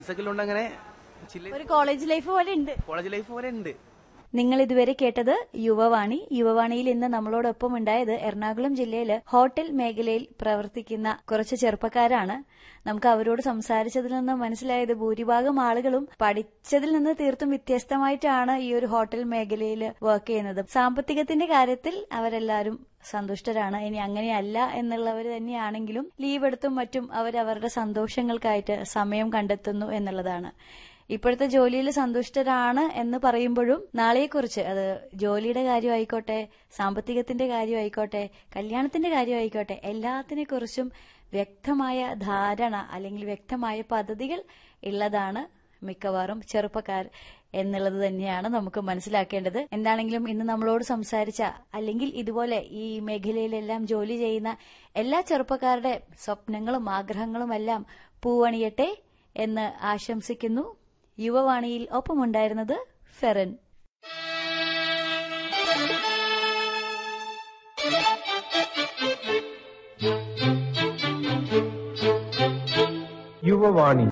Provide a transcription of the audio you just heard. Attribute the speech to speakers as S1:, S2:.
S1: ഫ്രണ്ട്സൊക്കെ അങ്ങനെ ചില
S2: ഒരു കോളേജ് ലൈഫ് പോലെ ഉണ്ട്
S1: കോളേജ് ലൈഫ് പോലെ ഉണ്ട്
S2: നിങ്ങൾ ഇതുവരെ കേട്ടത് യുവവാണി യുവവാണിയിൽ ഇന്ന് നമ്മളോടൊപ്പം ഉണ്ടായത് എറണാകുളം ജില്ലയില് ഹോട്ടൽ മേഖലയിൽ പ്രവർത്തിക്കുന്ന കുറച്ച് ചെറുപ്പക്കാരാണ് നമുക്ക് അവരോട് സംസാരിച്ചതിൽ നിന്ന് മനസ്സിലായത് ഭൂരിഭാഗം ആളുകളും പഠിച്ചതിൽ നിന്ന് തീർത്തും വ്യത്യസ്തമായിട്ടാണ് ഈ ഒരു ഹോട്ടൽ മേഖലയിൽ വർക്ക് ചെയ്യുന്നത് സാമ്പത്തികത്തിന്റെ കാര്യത്തിൽ അവരെല്ലാവരും സന്തുഷ്ടരാണ് ഇനി അങ്ങനെയല്ല എന്നുള്ളവർ തന്നെയാണെങ്കിലും ലീവ് എടുത്തും മറ്റും അവരവരുടെ സന്തോഷങ്ങൾക്കായിട്ട് സമയം കണ്ടെത്തുന്നു എന്നുള്ളതാണ് ഇപ്പോഴത്തെ ജോലിയിൽ സന്തുഷ്ടരാണ് എന്ന് പറയുമ്പോഴും നാളെയെക്കുറിച്ച് അത് ജോലിയുടെ കാര്യമായിക്കോട്ടെ സാമ്പത്തികത്തിന്റെ കാര്യമായിക്കോട്ടെ കല്യാണത്തിന്റെ കാര്യമായിക്കോട്ടെ എല്ലാത്തിനെ കുറിച്ചും വ്യക്തമായ ധാരണ അല്ലെങ്കിൽ വ്യക്തമായ പദ്ധതികൾ ഉള്ളതാണ് മിക്കവാറും ചെറുപ്പക്കാർ എന്നുള്ളത് തന്നെയാണ് നമുക്ക് മനസ്സിലാക്കേണ്ടത് എന്താണെങ്കിലും ഇന്ന് നമ്മളോട് സംസാരിച്ച അല്ലെങ്കിൽ ഇതുപോലെ ഈ മേഖലയിലെല്ലാം ജോലി ചെയ്യുന്ന എല്ലാ ചെറുപ്പക്കാരുടെ സ്വപ്നങ്ങളും ആഗ്രഹങ്ങളും എല്ലാം പൂവണിയട്ടെ എന്ന് ആശംസിക്കുന്നു യുവവാണിയിൽ ഒപ്പമുണ്ടായിരുന്നത് ഫെറൻ
S3: യുവവാണി